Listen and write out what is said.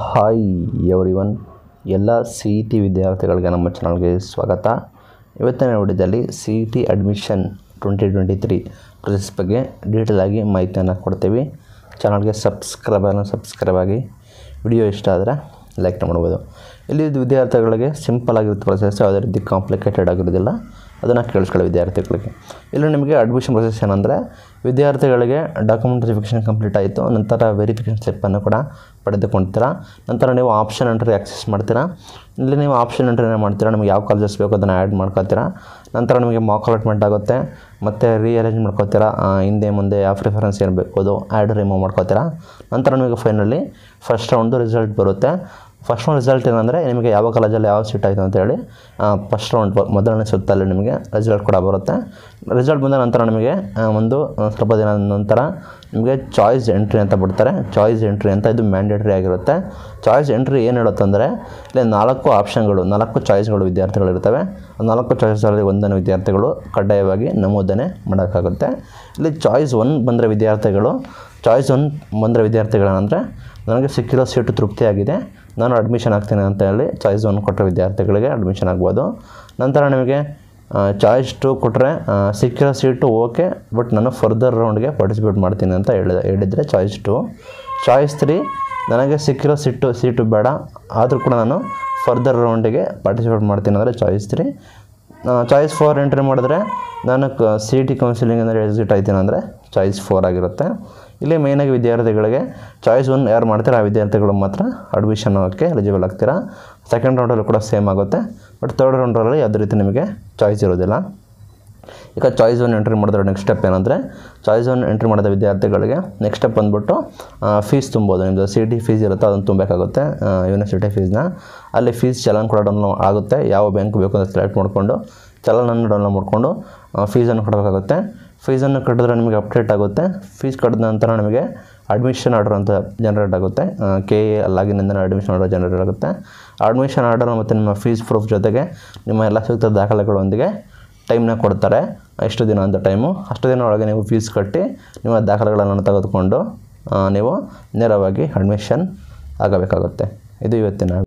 hi everyone ಎಲ್ಲ C E T ವಿದ್ಯಾರ್ಥಿಗಳಿಗೆ ನಮ್ಮ ಚಾನಲ್ಗೆ ಸ್ವಾಗತ ಇವತ್ತಿನ ವಿಡಿಯೋದಲ್ಲಿ C E T admission twenty twenty three process ಬಗ್ಗೆ ಡೀಟೇಲ್ ಆಗಿ ಮಾಹಿತಿಯನ್ನು ಕೊಡ್ತೀವಿ ಚಾನಲ್ಗೆ ಸಬ್ಸ್ಕ್ರೈಬ್ ಸಬ್ಸ್ಕ್ರೈಬ್ ಆಗಿ ವಿಡಿಯೋ ಇಷ್ಟ ಆದರೆ ಲೈಕ್ ಮಾಡ್ಬೋದು ಇಲ್ಲಿ ವಿದ್ಯಾರ್ಥಿಗಳಿಗೆ ಸಿಂಪಲ್ ಆಗಿರುತ್ತೆ ಪ್ರೊಸೆಸ್ ಯಾವುದೇ ರೀತಿ ಕಾಂಪ್ಲಿಕೇಟೆಡ್ ಆಗಿರೋದಿಲ್ಲ ಅದನ್ನು ಕೇಳಿಸ್ಕೊಳ್ಳಿ ವಿದ್ಯಾರ್ಥಿಗಳಿಗೆ ಇಲ್ಲಿ ನಿಮಗೆ ಅಡ್ಮಿಷನ್ ಪ್ರೊಸೆಸ್ ಏನಂದರೆ ವಿದ್ಯಾರ್ಥಿಗಳಿಗೆ ಡಾಕ್ಯುಮೆಂಟ್ ವೆರಿಫಿಕೇಷನ್ ಕಂಪ್ಲೀಟ್ ಆಯಿತು ನಂತರ ವೆರಿಫಿಕೇಷನ್ ಸ್ಟೆಪ್ಪನ್ನು ಕೂಡ ಪಡೆದುಕೊಳ್ತೀರಾ ನಂತರ ನೀವು ಆಪ್ಷನ್ ಎಂಟ್ರಿ ಆಕ್ಸೆಸ್ ಮಾಡ್ತೀರಾ ಇಲ್ಲಿ ನೀವು ಆಪ್ಷನ್ ಎಂಟ್ರಿ ಏನು ಮಾಡ್ತೀರಾ ನಿಮಗೆ ಯಾವ ಕಾಲೇಜಸ್ ಬೇಕು ಅದನ್ನು ಆ್ಯಡ್ ಮಾಡ್ಕೊತೀರಾ ನಂತರ ನಿಮಗೆ ಮಾಕ್ ಅಲಾಟ್ಮೆಂಟ್ ಆಗುತ್ತೆ ಮತ್ತು ರೀಅರೇಂಜ್ ಮಾಡ್ಕೊತೀರಾ ಆ, ಹಿಂದೆ ಮುಂದೆ ಯಾವ ಪ್ರಿಫರೆನ್ಸ್ ಏನು ಬೇಕು ಅದು ಆ್ಯಡ್ ರಿಮೂವ್ ಮಾಡ್ಕೊತೀರಾ ನಂತರ ನಿಮಗೆ ಫೈನಲಿ ಫಸ್ಟ್ ರೌಂಡು ರಿಸಲ್ಟ್ ಬರುತ್ತೆ ಫಸ್ಟ್ ರೌಂಡ್ ರಿಸಲ್ಟ್ ಏನಂದರೆ ನಿಮಗೆ ಯಾವ ಕಾಲೇಜಲ್ಲಿ ಯಾವ ಸೀಟ್ ಆಯಿತು ಅಂತೇಳಿ ಫಸ್ಟ್ ರೌಂಡ್ ಮೊದಲನೇ ಸುತ್ತಲ್ಲಿ ನಿಮಗೆ ರಿಸಲ್ಟ್ ಕೂಡ ಬರುತ್ತೆ ರಿಸಲ್ಟ್ ಬಂದ ನಂತರ ನಿಮಗೆ ಆ, ಒಂದು ಆ, ಸ್ವಲ್ಪ ದಿನ ನಂತರ ನಿಮಗೆ ಚಾಯ್ಸ್ ಎಂಟ್ರಿ ಅಂತ ಬಿಡ್ತಾರೆ ಚಾಯ್ಸ್ ಎಂಟ್ರಿ ಅಂತ ಇದು ಮ್ಯಾಂಡೇಟ್ರಿ ಆಗಿರುತ್ತೆ ಚಾಯ್ಸ್ ಎಂಟ್ರಿ ಏನು ಹೇಳುತ್ತಂದರೆ ಇಲ್ಲಿ ನಾಲ್ಕು ಆಪ್ಷನ್ಗಳು ನಾಲ್ಕು ಚಾಯ್ಸ್ಗಳು ವಿದ್ಯಾರ್ಥಿಗಳಿರ್ತವೆ ಆ ನಾಲ್ಕು ಚಾಯ್ಸಲ್ಲಿ ಒಂದನ್ನು ವಿದ್ಯಾರ್ಥಿಗಳು ಕಡ್ಡಾಯವಾಗಿ ನಮೂದನೆ ಮಾಡೋಕ್ಕಾಗುತ್ತೆ ಇಲ್ಲಿ ಚಾಯ್ಸ್ ಒನ್ ಬಂದರೆ ವಿದ್ಯಾರ್ಥಿಗಳು ಚಾಯ್ಸ್ ಒನ್ ಬಂದರೆ ವಿದ್ಯಾರ್ಥಿಗಳೇನಂದರೆ ನನಗೆ ಸಿಕ್ಕಿರೋ ಸೀಟು ತೃಪ್ತಿಯಾಗಿದೆ ನಾನು ಅಡ್ಮಿಷನ್ ಆಗ್ತೀನಿ ಅಂತ ಹೇಳಿ ಚಾಯ್ಸ್ ಒನ್ ಕೊಟ್ಟರೆ ವಿದ್ಯಾರ್ಥಿಗಳಿಗೆ ಅಡ್ಮಿಷನ್ ಆಗ್ಬೋದು ನಂತರ ನಿಮಗೆ ಚಾಯ್ಸ್ ಟು ಕೊಟ್ಟರೆ ಸಿಕ್ಕಿರೋ ಸೀಟು ಓಕೆ ಬಟ್ ನಾನು ಫರ್ದರ್ ರೌಂಡ್ಗೆ ಪಾರ್ಟಿಸಿಪೇಟ್ ಮಾಡ್ತೀನಿ ಅಂತ ಹೇಳಿದೆ ಹೇಳಿದರೆ ಚಾಯ್ಸ್ ಟು ಚಾಯ್ಸ್ ತ್ರೀ ನನಗೆ ಸಿಕ್ಕಿರೋ ಸೀಟು ಸೀಟು ಬೇಡ ಆದರೂ ಕೂಡ ನಾನು ಫರ್ದರ್ ರೌಂಡಿಗೆ ಪಾರ್ಟಿಸಿಪೇಟ್ ಮಾಡ್ತೀನಿ ಅಂದರೆ choice three choice four entry ಮಾಡಿದ್ರೆ ನಾನು ಕ ಸಿ ಟಿ ಕೌನ್ಸಿಲಿಂಗ್ ಅಂದರೆ ಎಕ್ಸಿಟ್ ಆಯ್ತೀನಿ ಅಂದರೆ ಚಾಯ್ಸ್ ಫೋರ್ ಆಗಿರುತ್ತೆ ಇಲ್ಲಿ ಮೇಯ್ನಾಗಿ ವಿದ್ಯಾರ್ಥಿಗಳಿಗೆ ಚಾಯ್ಸ್ ಒನ್ ಯಾರು ಮಾಡ್ತಾರೆ ಆ ವಿದ್ಯಾರ್ಥಿಗಳು ಮಾತ್ರ ಅಡ್ಮಿಷನ್ ಆಗೋಕ್ಕೆ ಎಲಿಜಿಬಲ್ ಆಗ್ತೀರಾ ಸೆಕೆಂಡ್ ರೌಂಡಲ್ಲೂ ಕೂಡ ಸೇಮ್ ಆಗುತ್ತೆ ಬಟ್ ತರ್ಡ್ ರೌಂಡಲ್ಲಿ ಯಾವುದೇ ರೀತಿ ನಿಮಗೆ ಚಾಯ್ಸ್ ಇರೋದಿಲ್ಲ ಈಗ ಚಾಯ್ಸ್ ಒನ್ ಎಂಟ್ರಿ ಮಾಡಿದ್ರೆ ನೆಕ್ಸ್ಟ್ ಸ್ಟೆಪ್ ಏನಂದರೆ ಚಾಯ್ಸ್ ಒನ್ ಎಂಟ್ರಿ ಮಾಡಿದ ವಿದ್ಯಾರ್ಥಿಗಳಿಗೆ ನೆಕ್ಸ್ಟ್ ಸ್ಟೆಪ್ ಬಂದುಬಿಟ್ಟು ಫೀಸ್ ತುಂಬೋದು ನಿಮ್ಮದು ಸಿ ಟಿ ಫೀಸ್ ಇರುತ್ತೋ ಅದನ್ನು ತುಂಬಬೇಕಾಗುತ್ತೆ ಯೂನಿವರ್ಸಿಟಿ ಫೀಸ್ನ ಅಲ್ಲಿ ಫೀಸ್ ಚಲನ್ ಕೂಡ ಡೌನ್ಲೋಡ್ ಆಗುತ್ತೆ ಯಾವ ಬ್ಯಾಂಕ್ ಬೇಕು ಅಂತ ಸೆಲೆಕ್ಟ್ ಮಾಡಿಕೊಂಡು ಚಲನನ್ನು ಡೌನ್ಲೋಡ್ ಮಾಡಿಕೊಂಡು ಫೀಸನ್ನು ಕಟ್ಟಬೇಕಾಗುತ್ತೆ ಫೀಸನ್ನು ಕಟ್ಟಿದ್ರೆ ನಿಮಗೆ ಅಪ್ಡೇಟ್ ಆಗುತ್ತೆ ಫೀಸ್ ಕಟ್ಟಿದ ನಂತರ ನಿಮಗೆ ಅಡ್ಮಿಷನ್ ಆರ್ಡರ್ ಅಂತ ಜನರೇಟ್ ಆಗುತ್ತೆ ಕೆ ಎ ಲಾಗಿನಿಂದ ಅಡ್ಮಿಷನ್ ಆರ್ಡರ್ ಜನರೇಟ್ ಆಗುತ್ತೆ ಅಡ್ಮಿಷನ್ ಆರ್ಡರ್ ಮತ್ತು ನಿಮ್ಮ ಫೀಸ್ ಪ್ರೂಫ್ ಜೊತೆಗೆ ನಿಮ್ಮ ಎಲ್ಲ ಸೂಕ್ತ ದಾಖಲೆಗಳೊಂದಿಗೆ ಟೈಮ್ನ ಕೊಡ್ತಾರೆ ಎಷ್ಟು ದಿನ ಅಂತ ಟೈಮು ಅಷ್ಟು ದಿನ ಒಳಗೆ ನೀವು ಫೀಸ್ ಕಟ್ಟಿ ನಿಮ್ಮ ದಾಖಲೆಗಳನ್ನು ತೆಗೆದುಕೊಂಡು ಆ, ನೀವು ನೇರವಾಗಿ ಅಡ್ಮಿಷನ್ ಆಗಬೇಕಾಗುತ್ತೆ ಇದು ಇವತ್ತಿನ